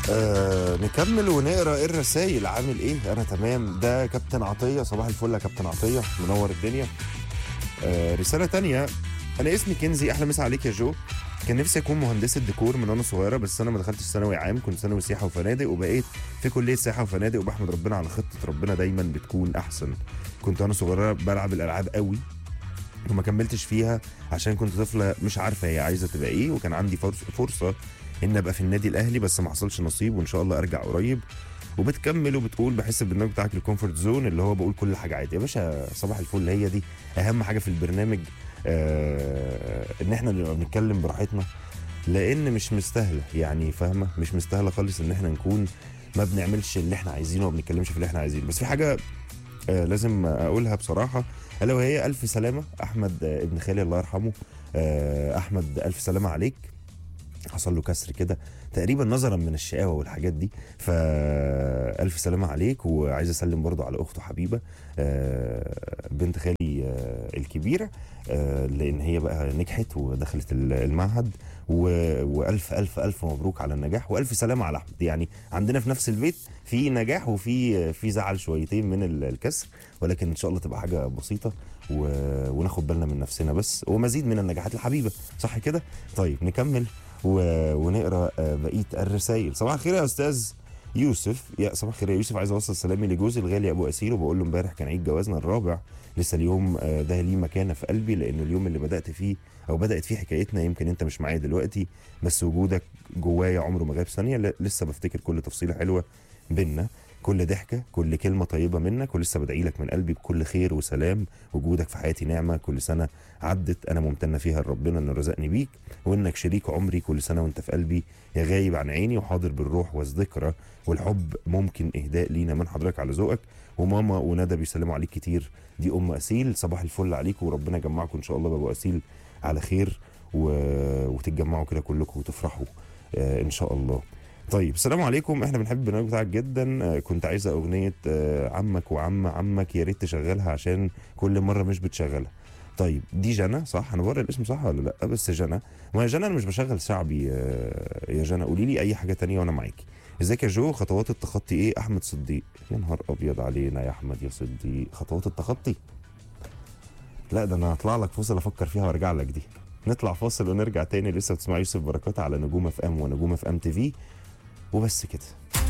آه نكمل ونقرا ايه الرسايل عامل ايه انا تمام ده كابتن عطيه صباح الفل يا كابتن عطيه منور الدنيا آه رساله تانية انا اسمي كنزي احلى مسا عليك يا جو كان نفسي اكون مهندسه ديكور من وانا صغيره بس انا ما دخلتش ثانوي عام كنت ثانوي سياحه وفنادق وبقيت في كليه سياحه وفنادق وبحمد ربنا على خطه ربنا دايما بتكون احسن كنت وانا صغيره بلعب الالعاب قوي وما كملتش فيها عشان كنت طفله مش عارفه هي عايزه تبقى ايه وكان عندي فرص فرصه ان ابقى في النادي الاهلي بس ما حصلش نصيب وان شاء الله ارجع قريب وبتكمل وبتقول بحس البرنامج بتاعك الكومفورت زون اللي هو بقول كل حاجه عادي يا باشا صباح الفل هي دي اهم حاجه في البرنامج آه ان احنا نبقى بنتكلم براحتنا لان مش مستاهله يعني فاهمه مش مستاهله خالص ان احنا نكون ما بنعملش اللي احنا عايزينه وما بنتكلمش في اللي احنا عايزينه بس في حاجه آه لازم اقولها بصراحه الا وهي الف سلامه احمد آه ابن خالي الله يرحمه آه احمد الف سلامه عليك حصل له كسر كده تقريبا نظرا من الشقاوه والحاجات دي فالف سلامه عليك وعايز اسلم برضو على اخته حبيبه آه، بنت خالي آه، الكبيره آه، لان هي بقى نجحت ودخلت ال- المعهد و- والف الف الف مبروك على النجاح والف سلامه على احمد يعني عندنا في نفس البيت في نجاح وفي في زعل شويتين من ال- الكسر ولكن ان شاء الله تبقى حاجه بسيطه و- وناخد بالنا من نفسنا بس ومزيد من النجاحات الحبيبه صح كده طيب نكمل و- ونقرا آه، بقيه الرسائل صباح الخير يا استاذ يوسف يا صباح الخير يا يوسف عايز اوصل سلامي لجوزي الغالي ابو اسيل وبقول له امبارح كان عيد جوازنا الرابع لسه اليوم آه، ده ليه مكانه في قلبي لانه اليوم اللي بدات فيه او بدات فيه حكايتنا يمكن انت مش معايا دلوقتي بس وجودك جوايا عمره ما غاب ثانيه ل- لسه بفتكر كل تفصيله حلوه بينا كل ضحكه كل كلمه طيبه منك ولسه بدعي لك من قلبي بكل خير وسلام وجودك في حياتي نعمه كل سنه عدت انا ممتنه فيها لربنا انه رزقني بيك وانك شريك عمري كل سنه وانت في قلبي يا غايب عن عيني وحاضر بالروح والذكرى والحب ممكن اهداء لينا من حضرتك على ذوقك وماما وندى بيسلموا عليك كتير دي ام اسيل صباح الفل عليكم وربنا يجمعكم ان شاء الله بابو اسيل على خير و... وتتجمعوا كده كلكم وتفرحوا آه ان شاء الله طيب السلام عليكم احنا بنحب البرنامج بتاعك جدا آه كنت عايزه اغنيه آه عمك وعم عمك يا ريت تشغلها عشان كل مره مش بتشغلها طيب دي جنى صح انا بقرا الاسم صح ولا لا بس جنى ما يا جنى انا مش بشغل شعبي آه، يا جنى قولي لي اي حاجه تانية وانا معاكي ازيك يا جو خطوات التخطي ايه احمد صديق يا نهار ابيض علينا يا احمد يا صديق خطوات التخطي لا ده انا هطلع لك فاصل افكر فيها وارجع لك دي نطلع فاصل ونرجع تاني لسه بتسمع يوسف بركات على نجوم اف ام ونجوم اف ام تي في وبس كده